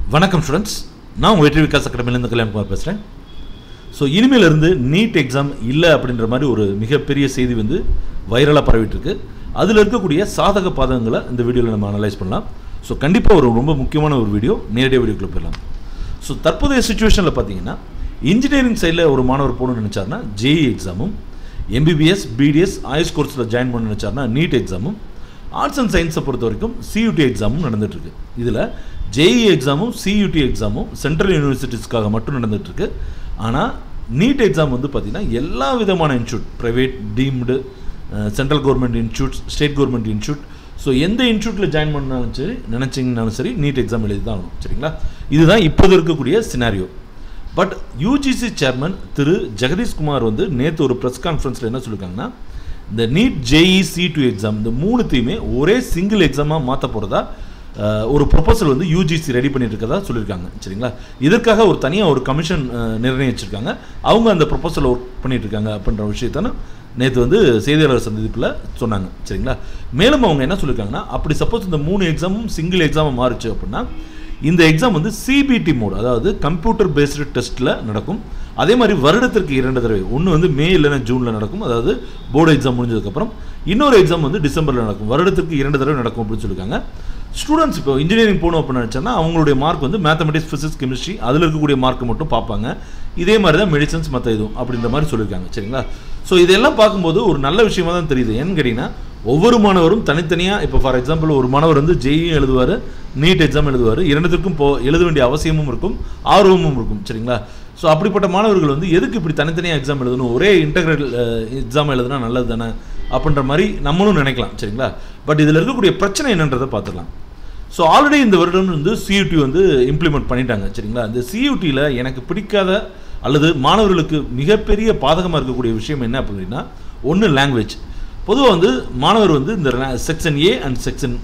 வணக்கம் ஸ்டூடெண்ட்ஸ் நான் உங்கள் வெற்றி விகாஸ் அகாடமிலேருந்து கல்யாண்குமார் பேசுகிறேன் ஸோ இனிமேலிருந்து நீட் எக்ஸாம் இல்லை அப்படின்ற மாதிரி ஒரு மிகப்பெரிய செய்தி வந்து வைரலாக பரவிட்டு இருக்கு அதில் இருக்கக்கூடிய சாதக பாதகங்களை இந்த வீடியோவில் நம்ம அனலைஸ் பண்ணலாம் ஸோ கண்டிப்பாக ஒரு ரொம்ப முக்கியமான ஒரு வீடியோ நேரடியாக வீடியோக்குள்ள போயிடலாம் ஸோ தற்போதைய சுச்சுவேஷனில் பார்த்தீங்கன்னா இன்ஜினியரிங் சைடில் ஒரு மாணவர் போகணும்னு நினச்சாருன்னா ஜேஇ எக்ஸாமும் எம்பிபிஎஸ் பிடிஎஸ் ஆயுஷ் கோர்ஸில் ஜாயின் பண்ண நினச்சாருன்னா நீட் எக்ஸாமும் ஆர்ட்ஸ் அண்ட் சயின்ஸை பொறுத்த வரைக்கும் சியூடி எக்ஸாமும் நடந்துட்டு இருக்கு இதில் ஜேஇ எக்ஸாமும் சியூடி எக்ஸாமும் சென்ட்ரல் யூனிவர்சிட்டிஸ்க்காக மட்டும் நடந்துட்டு இருக்கு ஆனால் நீட் எக்ஸாம் வந்து பார்த்திங்கன்னா எல்லா விதமான institute private deemed central government institutes state government institute so எந்த இன்ஸ்டியூட்டில் ஜாயின் பண்ணாலும் சரி நினச்சிங்கனாலும் சரி நீட் எக்ஸாம் எழுதி தான் ஆகணும் சரிங்களா இதுதான் இப்போது இருக்கக்கூடிய சினாரியோ பட் யூஜிசி சேர்மன் திரு ஜெகதீஷ்குமார் வந்து நேற்று ஒரு ப்ரெஸ் கான்ஃபரன்ஸில் என்ன சொல்லியிருக்காங்கன்னா இந்த நீட் ஜேஇ சி டூ எக்ஸாம் இந்த மூணுத்தையுமே ஒரே சிங்கிள் எக்ஸாமாக மாற்ற போகிறதா ஒரு ப்ரொபோசல் வந்து யூஜிசி ரெடி பண்ணிட்டு இருக்கதா சொல்லியிருக்காங்க சரிங்களா இதற்காக ஒரு தனியாக ஒரு கமிஷன் நிர்ணயிச்சிருக்காங்க அவங்க அந்த ப்ரொபோசல் ஒர்க் பண்ணிட்டு இருக்காங்க அப்படின்ற விஷயத்தான நேற்று வந்து செய்தியாளர் சந்திப்பில் சொன்னாங்க சரிங்களா மேலும் அவங்க என்ன சொல்லியிருக்காங்கன்னா அப்படி சப்போஸ் இந்த மூணு எக்ஸாமும் சிங்கிள் எக்ஸாமாக மாறுச்சு அப்படின்னா இந்த எக்ஸாம் வந்து சிபிடி மோட் அதாவது கம்ப்யூட்டர் பேஸ்டு டெஸ்ட்டில் நடக்கும் அதே மாதிரி வருடத்திற்கு இரண்டு தடவை ஒன்று வந்து மே இல்லைன்னா ஜூனில் நடக்கும் அதாவது போர்டு எக்ஸாம் முடிஞ்சதுக்கப்புறம் இன்னொரு எக்ஸாம் வந்து டிசம்பரில் நடக்கும் வருடத்திற்கு இரண்டு தடவை நடக்கும் அப்படின்னு சொல்லியிருக்காங்க ஸ்டூடெண்ட்ஸ் இப்போ இன்ஜினியரிங் போகணும் அப்படின்னு நினச்சோன்னா அவங்களுடைய மார்க் வந்து மேத்தமெட்டிக்ஸ் ஃபிசிக்ஸ் கெமிஸ்ட்ரி அதில் இருக்கக்கூடிய மார்க் மட்டும் பார்ப்பாங்க இதே மாதிரி தான் மெடிசன்ஸ் மற்ற இதுவும் அப்படின்ற மாதிரி சொல்லியிருக்காங்க சரிங்களா ஸோ இதெல்லாம் பார்க்கும்போது ஒரு நல்ல விஷயமா தான் தெரியுது ஏன்னு கேட்டிங்கன்னா ஒவ்வொரு மாணவரும் தனித்தனியாக இப்போ ஃபார் எக்ஸாம்பிள் ஒரு மாணவர் வந்து ஜெயியும் எழுதுவார் நீட் எக்ஸாம் எழுதுவார் இரண்டுத்திற்கும் போ எழுத வேண்டிய அவசியமும் இருக்கும் ஆர்வமும் இருக்கும் சரிங்களா ஸோ அப்படிப்பட்ட மாணவர்கள் வந்து எதுக்கு இப்படி தனித்தனியாக எக்ஸாம் எழுதணும் ஒரே இன்டகிரேட் எக்ஸாம் எழுதுனா நல்லது தானே அப்படின்ற மாதிரி நம்மளும் நினைக்கலாம் சரிங்களா பட் இதில் இருக்கக்கூடிய பிரச்சனை என்னன்றதை பார்த்துக்கலாம் ஸோ ஆல்ரெடி இந்த வருடம் வந்து சியூடி வந்து இம்ப்ளிமெண்ட் பண்ணிட்டாங்க சரிங்களா இந்த சியூடியில் எனக்கு பிடிக்காத அல்லது மாணவர்களுக்கு மிகப்பெரிய பாதகமாக இருக்கக்கூடிய விஷயம் என்ன அப்படின்னா ஒன்று லாங்குவேஜ் பொதுவாக வந்து மாணவர் வந்து இந்த section A and section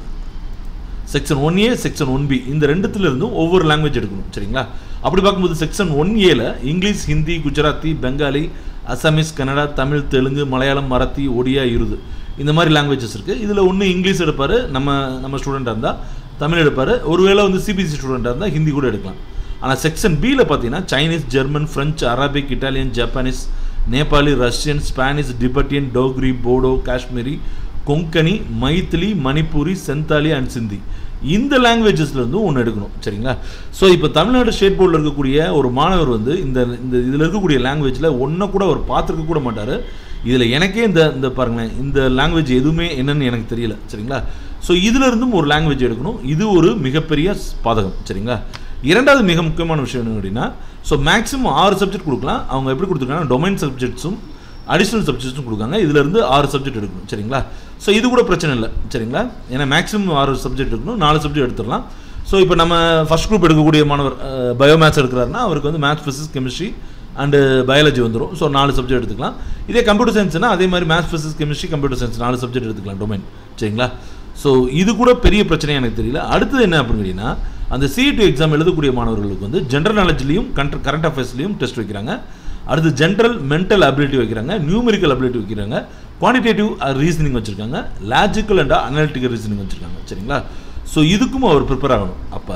section one A section one B இந்த ரெண்டுத்துல இருந்தும் ஒவ்வொரு லாங்குவேஜ் எடுக்கணும் சரிங்களா அப்படி பார்க்கும்போது செக்ஷன் ஒன் ஏல இங்கிலீஷ் ஹிந்தி குஜராத்தி பெங்காலி அசாமீஸ் கன்னடா தமிழ் தெலுங்கு மலையாளம் மராத்தி ஒடியா இருது இந்த மாதிரி லாங்குவேஜஸ் இருக்குது இதில் ஒன்று இங்கிலீஷ் எடுப்பார் நம்ம நம்ம ஸ்டூடெண்ட்டாக இருந்தால் தமிழ் எடுப்பார் ஒருவேளை வந்து சிபிஎஸ்சி ஸ்டூடெண்ட்டாக இருந்தால் ஹிந்தி கூட எடுக்கலாம் ஆனால் செக்ஷன் பியில் பார்த்தீங்கன்னா Chinese German French Arabic Italian Japanese Nepali Russian Spanish Tibetan Dogri Bodo Kashmiri Konkani Maithili Manipuri Santali and Sindhi இந்த லாங்குவேஜஸ்ல இருந்து ஒன்று எடுக்கணும் சரிங்களா ஸோ இப்போ தமிழ்நாடு ஸ்டேட் போர்டில் இருக்கக்கூடிய ஒரு மாணவர் வந்து இந்த இந்த இதில் இருக்கக்கூடிய லாங்குவேஜில் ஒன்றை கூட அவர் பார்த்துருக்க கூட மாட்டார் இதில் எனக்கே இந்த இந்த பாருங்களேன் இந்த லாங்குவேஜ் எதுவுமே என்னன்னு எனக்கு தெரியல சரிங்களா ஸோ இதில் இருந்தும் ஒரு லாங்குவேஜ் எடுக்கணும் இது ஒரு மிகப்பெரிய பாதகம் சரிங்களா இரண்டாவது மிக முக்கியமான விஷயம் என்ன அப்படின்னா ஸோ மேக்ஸிமம் ஆறு சப்ஜெக்ட் கொடுக்கலாம் அவங்க எப்படி கொடுத்துருக்காங்கன்னா டொமைன் சப்ஜெக்ட்ஸும் அடிஷ்னல் சப்ஜெக்ட்ஸும் கொடுக்காங்க இதிலிருந்து ஆறு சப்ஜெக்ட் எடுக்கணும் சரிங்களா ஸோ இது கூட பிரச்சனை இல்லை சரிங்களா ஏன்னா மேக்ஸிமம் ஆறு சப்ஜெக்ட் எடுக்கணும் நாலு சப்ஜெக்ட் எடுத்துடலாம் ஸோ இப்போ நம்ம ஃபஸ்ட் குரூப் எடுக்கக்கூடிய மாணவர் பயோ மேத்ஸ் எடுக்கிறாருன்னா அவருக்கு வந்து maths physics chemistry and biology வந்துடும் ஸோ நாலு சப்ஜெக்ட் எடுத்துக்கலாம் இதே கம்ப்யூட்டர் சயின்ஸ்னால் அதே மாதிரி maths physics chemistry computer science நாலு சப்ஜெக்ட் எடுத்துக்கலாம் டொமைன் சரிங்களா ஸோ இது கூட பெரிய பிரச்சனையாக எனக்கு தெரியல அடுத்தது என்ன அப்படின்னு கேட்டிங்கன்னா அந்த சிஇடி எக்ஸாம் எழுதக்கூடிய மாணவர்களுக்கு வந்து ஜென்ரல் நாலேஜ்லையும் கண்ட்ர கரண்ட் அஃபேர்ஸ்லையும் டெஸ்ட் வைக்கிறாங்க அடுத்து ஜென்ரல் மென்டல் அபிலிட்டி வைக்கிறாங்க நியூமெரிக்கல் அபிலிட்டி வைக்கிறாங்க குவான்டிடேட்டிவ் ரீசனிங் வச்சுருக்காங்க லாஜிக்கல் அண்ட் அனாலிட்டிக்கல் ரீசனிங் வச்சுருக்காங்க சரிங்களா ஸோ இதுக்கும் அவர் ப்ரிப்பேர் ஆகணும் அப்போ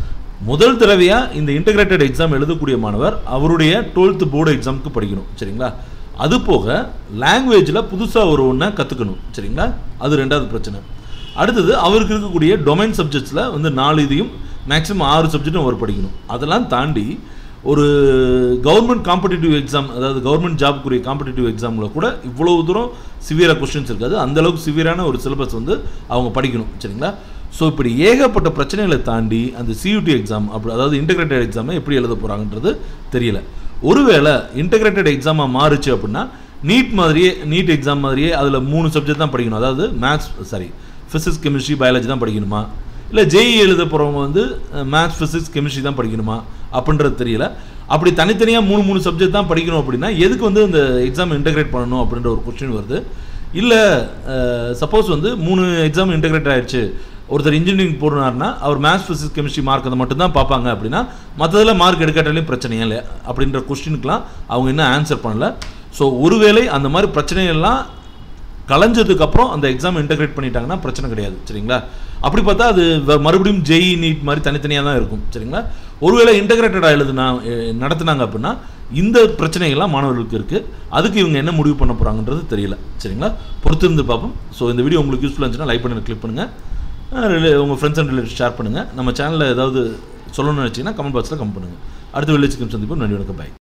முதல் தடவையாக இந்த இன்டகிரேட்டட் எக்ஸாம் எழுதக்கூடிய மாணவர் அவருடைய டுவெல்த்து போர்டு எக்ஸாமுக்கு படிக்கணும் சரிங்களா அது போக லாங்குவேஜில் புதுசாக ஒரு ஒன்றை கற்றுக்கணும் சரிங்களா அது ரெண்டாவது பிரச்சனை அடுத்தது அவருக்கு இருக்கக்கூடிய டொமைன் சப்ஜெக்ட்ஸில் வந்து நாலு இதையும் மேக்ஸிமம் ஆறு சப்ஜெக்டும் அவர் படிக்கணும் அதெல்லாம் தாண்டி ஒரு கவர்மெண்ட் காம்படிட்டிவ் எக்ஸாம் அதாவது கவர்மெண்ட் ஜாப்க்குரிய காம்படிட்டிவ் எக்ஸாமில் கூட இவ்வளோ தூரம் சிவியராக கொஸ்டின்ஸ் இருக்காது அந்தளவுக்கு சிவியரான ஒரு சிலபஸ் வந்து அவங்க படிக்கணும் சரிங்களா ஸோ இப்படி ஏகப்பட்ட பிரச்சனைகளை தாண்டி அந்த சியூடி எக்ஸாம் அப்படி அதாவது இன்டகிரேட்டட் எக்ஸாமை எப்படி எழுத போகிறாங்கன்றது தெரியல ஒருவேளை இன்டகிரேட்டட் எக்ஸாமாக மாறுச்சு அப்படின்னா நீட் மாதிரியே நீட் எக்ஸாம் மாதிரியே அதில் மூணு சப்ஜெக்ட் தான் படிக்கணும் அதாவது maths sorry physics chemistry biology தான் படிக்கணுமா இல்லை ஜேஇ எழுத போகிறவங்க வந்து மேத்ஸ் ஃபிசிக்ஸ் கெமிஸ்ட்ரி தான் படிக்கணுமா அப்படின்றது தெரியல அப்படி தனித்தனியாக மூணு மூணு சப்ஜெக்ட் தான் படிக்கணும் அப்படின்னா எதுக்கு வந்து இந்த எக்ஸாம் இன்டகிரேட் பண்ணணும் அப்படின்ற ஒரு கொஸ்டின் வருது இல்லை சப்போஸ் வந்து மூணு எக்ஸாம் இன்டகிரேட் ஆயிடுச்சு ஒருத்தர் இன்ஜினியரிங் போடுனார்னா அவர் மேத்ஸ் ஃபிசிக்ஸ் கெமிஸ்ட்ரி மார்க் அதை மட்டும் தான் பார்ப்பாங்க அப்படின்னா மற்றதில் மார்க் எடுக்காட்டாலையும் பிரச்சனையே இல்லை அப்படின்ற கொஸ்டினுக்குலாம் அவங்க இன்னும் ஆன்சர் பண்ணல ஸோ ஒருவேளை அந்த மாதிரி பிரச்சனையெல்லாம் கலைஞ்சதுக்கு அப்புறம் அந்த எக்ஸாம் இன்டகிரேட் பண்ணிட்டாங்கன்னா பிரச்சனை கிடையாது சரிங்களா அப்படி பார்த்தா அது வ- மறுபடியும் ஜெய் நீட் மாதிரி தனித்தனியாக தான் இருக்கும் சரிங்களா ஒருவேளை இன்டகிரேட்டடாக எழுதுனா எ- நடத்துனாங்க அப்படின்னா இந்த பிரச்சனைகள்லாம் மாணவர்களுக்கு இருக்குது அதுக்கு இவங்க என்ன முடிவு பண்ண போகிறாங்கன்றது தெரியல சரிங்களா பொறுத்திருந்து பார்ப்போம் ஸோ இந்த வீடியோ உங்களுக்கு யூஸ்ஃபுல்லாக இருந்துச்சுன்னா லைக் பண்ணி கிளிக் பண்ணுங்கள் உங்கள் ஃப்ரெண்ட்ஸ் அண்ட் ரிலேட்டிவ் ஷேர் பண்ணுங்கள் நம்ம சேனலில் ஏதாவது சொல்லணும்னு நினச்சிங்கன்னா கமெண்ட் பாக்ஸில் கமெண்ட் பண்ணுங்கள் அடுத்த வில்லேஜ் சந்திப்போம் நன்றி வணக்கம் பாய்